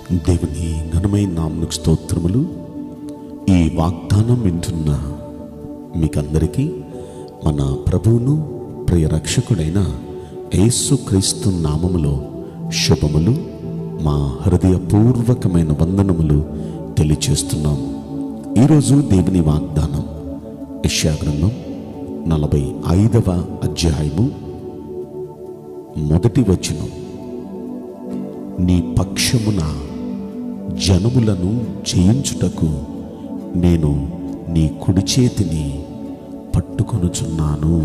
దేవుని ఘనమైన నామకు స్తోత్రములు ఈ వాగ్దానం వింటున్న మీకందరికీ మన ప్రభువును ప్రియ రక్షకుడైన యేసుక్రీస్తు నామములో శుభములు మా హృదయపూర్వకమైన వందనములు తెలియచేస్తున్నాం ఈరోజు దేవుని వాగ్దానం యశాగ్రంథం నలభై ఐదవ అధ్యాయము మొదటి వచనం నీ పక్షమున జనములను జయించుటకు నేను నీ కుడి చేతిని పట్టుకొనుచున్నాను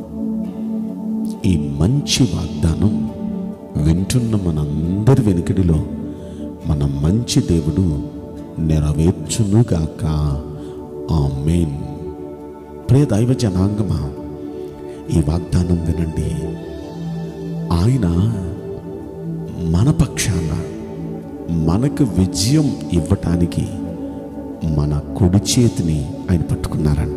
ఈ మంచి వాగ్దానం వింటున్న మనందరి వెనుకడిలో మన మంచి దేవుడు నెరవేర్చునుగాక ఆమేన్ ప్రియ దైవ జనాంగమా ఈ వాగ్దానం వినండి ఆయన మన పక్షాన మనకు విజయం ఇవ్వటానికి మన కుడి చేతిని ఆయన పట్టుకున్నారంట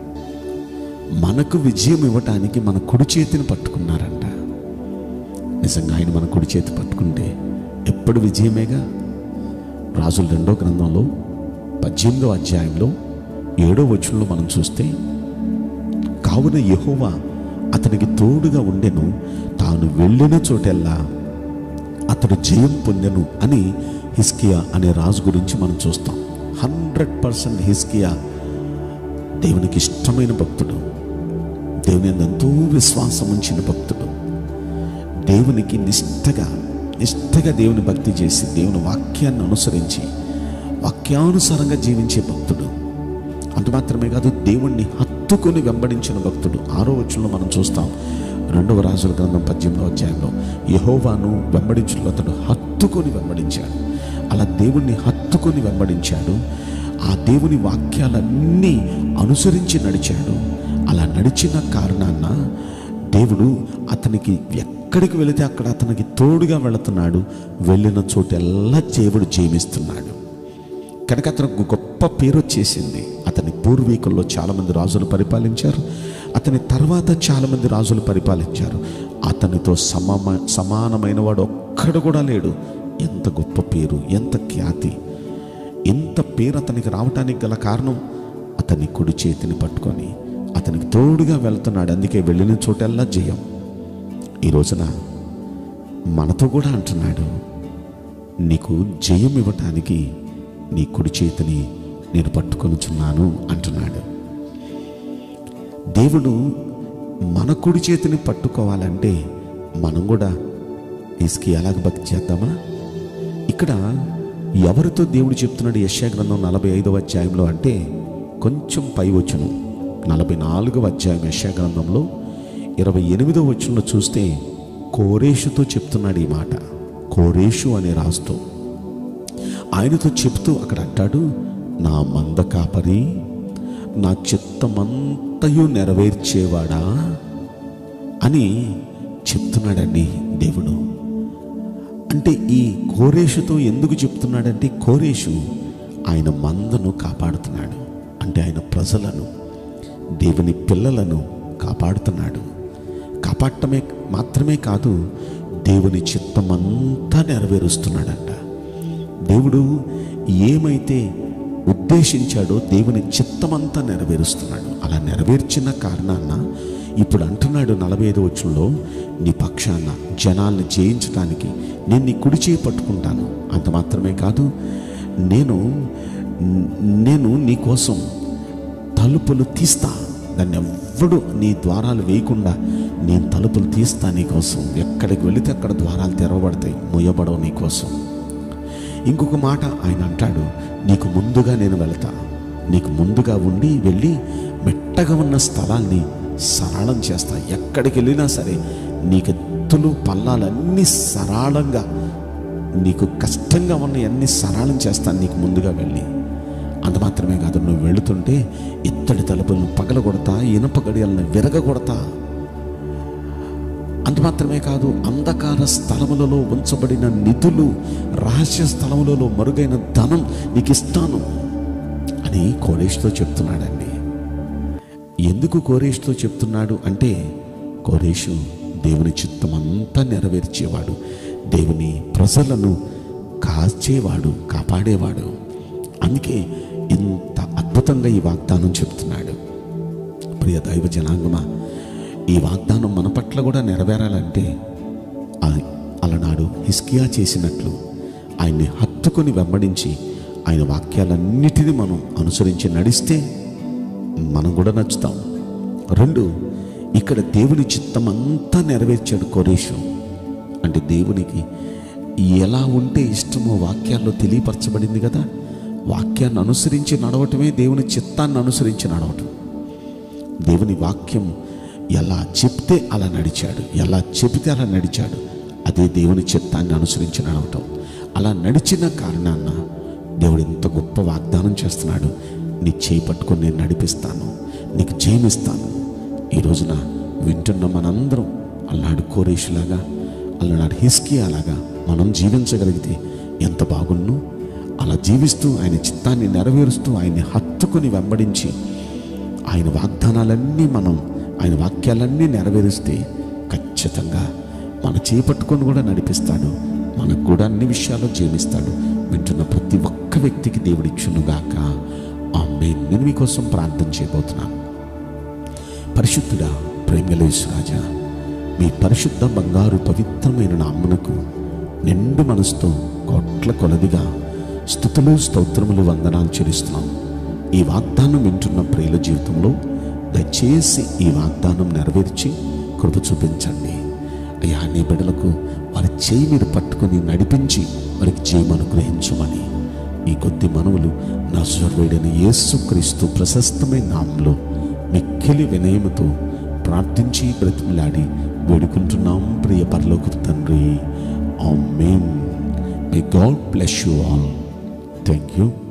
మనకు విజయం ఇవ్వటానికి మన కుడి చేతిని పట్టుకున్నారంట నిజంగా ఆయన మన కుడి చేతి పట్టుకుంటే ఎప్పుడు విజయమేగా రాజుల రెండో గ్రంథంలో పద్దెనిమిదో అధ్యాయంలో ఏడో వచనంలో మనం చూస్తే కావున యెహోవా అతనికి తోడుగా ఉండెను తాను వెళ్ళిన చోటెల్లా అతడు జయం పొందెను అని హిస్కియా అనే రాజు గురించి మనం చూస్తాం హండ్రెడ్ పర్సెంట్ హిస్కియా దేవునికి ఇష్టమైన భక్తుడు దేవుని యందు ఎంతో విశ్వాసం ఉంచిన భక్తుడు దేవునికి నిష్టగా నిష్టగా దేవుని భక్తి చేసి దేవుని వాక్యాన్ని అనుసరించి వాక్యానుసారంగా జీవించే భక్తుడు అంత మాత్రమే కాదు దేవుణ్ణి హత్తుకొని వెంబడించిన భక్తుడు ఆరో వచనంలో మనం చూస్తాం రెండవ రాజుల గ్రంథం పద్దెనిమిదవ అధ్యాయంలో యహోవాను వెంబడించడంలో అతడు హత్తుకొని వెంబడించాడు అలా దేవుణ్ణి హత్తుకొని వెంబడించాడు ఆ దేవుని వాక్యాలన్నీ అనుసరించి నడిచాడు అలా నడిచిన కారణాన దేవుడు అతనికి ఎక్కడికి వెళితే అక్కడ అతనికి తోడుగా వెళుతున్నాడు వెళ్ళిన చోటెల్లా దేవుడు జీవిస్తున్నాడు కనుక అతనికి గొప్ప పేరు వచ్చేసింది అతని పూర్వీకుల్లో చాలామంది రాజులు పరిపాలించారు అతని తర్వాత చాలామంది రాజులు పరిపాలించారు అతనితో సమమ సమానమైన వాడు ఒక్కడు కూడా లేడు ఎంత గొప్ప పేరు ఎంత ఖ్యాతి ఎంత పేరు అతనికి రావటానికి గల కారణం అతని కుడి చేతిని పట్టుకొని అతనికి తోడుగా వెళ్తున్నాడు అందుకే వెళ్ళిన చోటల్లా జయం ఈ రోజున మనతో కూడా అంటున్నాడు నీకు జయం ఇవ్వటానికి నీ కుడి చేతిని నేను పట్టుకొనుచున్నాను అంటున్నాడు దేవుడు మన కుడి చేతిని పట్టుకోవాలంటే మనం కూడా ఇసుకి ఎలాగ భక్తి చేద్దామా ఇక్కడ ఎవరితో దేవుడు చెప్తున్నాడు యశ్యా గ్రంథం నలభై ఐదవ అధ్యాయంలో అంటే కొంచెం పై వచ్చును నలభై నాలుగవ అధ్యాయం యశ్యా గ్రంథంలో ఇరవై ఎనిమిదవ వచనంలో చూస్తే కోరేషుతో చెప్తున్నాడు ఈ మాట కోరేషు అనే రాజుతో ఆయనతో చెప్తూ అక్కడ అంటాడు నా మంద కాపరి నా చిత్తమంతయు నెరవేర్చేవాడా అని చెప్తున్నాడండి దేవుడు అంటే ఈ కోరేషుతో ఎందుకు చెప్తున్నాడంటే కోరేషు ఆయన మందను కాపాడుతున్నాడు అంటే ఆయన ప్రజలను దేవుని పిల్లలను కాపాడుతున్నాడు కాపాడటమే మాత్రమే కాదు దేవుని చిత్తమంతా నెరవేరుస్తున్నాడంట దేవుడు ఏమైతే ఉద్దేశించాడో దేవుని చిత్తమంతా నెరవేరుస్తున్నాడు అలా నెరవేర్చిన కారణాన ఇప్పుడు అంటున్నాడు నలభై ఐదు వచ్చంలో నీ పక్షాన జనాల్ని జయించడానికి నేను నీ కుడి చేయి పట్టుకుంటాను అంత మాత్రమే కాదు నేను నేను నీ కోసం తలుపులు తీస్తా దాన్ని ఎవ్వడు నీ ద్వారాలు వేయకుండా నేను తలుపులు తీస్తా నీ కోసం ఎక్కడికి వెళితే అక్కడ ద్వారాలు తెరవబడతాయి మొయ్యబడవు నీ కోసం ఇంకొక మాట ఆయన అంటాడు నీకు ముందుగా నేను వెళతా నీకు ముందుగా ఉండి వెళ్ళి మెట్టగా ఉన్న స్థలాల్ని సరళం చేస్తా ఎక్కడికి వెళ్ళినా సరే నీకు ఎత్తులు పల్లాలన్నీ సరళంగా నీకు కష్టంగా ఉన్న అన్ని సరళం చేస్తాను నీకు ముందుగా వెళ్ళి అంత మాత్రమే కాదు నువ్వు వెళుతుంటే ఇత్తడి తలుపులను పగలగొడతా ఇనప గడియలను విరగగొడతా అంత మాత్రమే కాదు అంధకార స్థలములలో ఉంచబడిన నిధులు రహస్య స్థలములలో మరుగైన ధనం నీకు ఇస్తాను అని కోరేష్తో చెప్తున్నాడండి ఎందుకు కోరేష్తో చెప్తున్నాడు అంటే కోరేషు దేవుని చిత్తమంతా నెరవేర్చేవాడు దేవుని ప్రజలను కాచేవాడు కాపాడేవాడు అందుకే ఇంత అద్భుతంగా ఈ వాగ్దానం చెప్తున్నాడు ప్రియ దైవ జనాంగమా ఈ వాగ్దానం మన పట్ల కూడా నెరవేరాలంటే ఆ- అలనాడు హిస్కియా చేసినట్లు ఆయన్ని హత్తుకొని వెంబడించి ఆయన వాక్యాలన్నిటినీ మనం అనుసరించి నడిస్తే మనం కూడా నచ్చుతాం రెండు ఇక్కడ దేవుని చిత్తం అంతా నెరవేర్చాడు కోరేషు అంటే దేవునికి ఎలా ఉంటే ఇష్టమో వాక్యాల్లో తెలియపరచబడింది కదా వాక్యాన్ని అనుసరించి నడవటమే దేవుని చిత్తాన్ని అనుసరించి నడవటం దేవుని వాక్యం ఎలా చెప్తే అలా నడిచాడు ఎలా చెబితే అలా నడిచాడు అదే దేవుని చిత్తాన్ని అనుసరించి నడవటం అలా నడిచిన కారణాన దేవుడు ఎంత గొప్ప వాగ్దానం చేస్తున్నాడు నీ చేయి పట్టుకొని నేను నడిపిస్తాను నీకు జయమిస్తాను ఈ రోజున వింటున్న మనందరం అలనాడు కోరేషులాగా అలనాడు హిస్కియాలాగా మనం జీవించగలిగితే ఎంత బాగున్ను అలా జీవిస్తూ ఆయన చిత్తాన్ని నెరవేరుస్తూ ఆయన్ని హత్తుకొని వెంబడించి ఆయన వాగ్దానాలన్నీ మనం ఆయన వాక్యాలన్నీ నెరవేరుస్తే ఖచ్చితంగా మన చేపట్టుకొని కూడా నడిపిస్తాడు మనకు కూడా అన్ని విషయాల్లో జీవిస్తాడు వింటున్న ప్రతి ఒక్క వ్యక్తికి దేవుడిచ్చునుగాక ఆ నేను మీకోసం ప్రార్థన చేయబోతున్నాను పరిశుద్ధుడా ప్రేమలేశ్వరాజా మీ పరిశుద్ధ బంగారు పవిత్రమైన నామ్మునకు నిండు మనసుతో కోట్ల కొలదిగా స్థుతులు స్తోత్రములు వందనాలు చెల్లిస్తున్నాం ఈ వాగ్దానం వింటున్న ప్రియుల జీవితంలో దయచేసి ఈ వాగ్దానం నెరవేర్చి కృప చూపించండి అయ్యా నీ బిడ్డలకు వారి చేయి మీరు పట్టుకొని నడిపించి వారికి జయం అనుగ్రహించమని ఈ కొద్ది మనవులు నజరుడైన యేసుక్రీస్తు ప్రశస్తమైన నామంలో మిక్కిలి వినయముతో ప్రార్థించి బ్రతిమలాడి వేడుకుంటున్నాం ప్రియ పరలోక తండ్రి ఆమేన్ may God bless you all thank you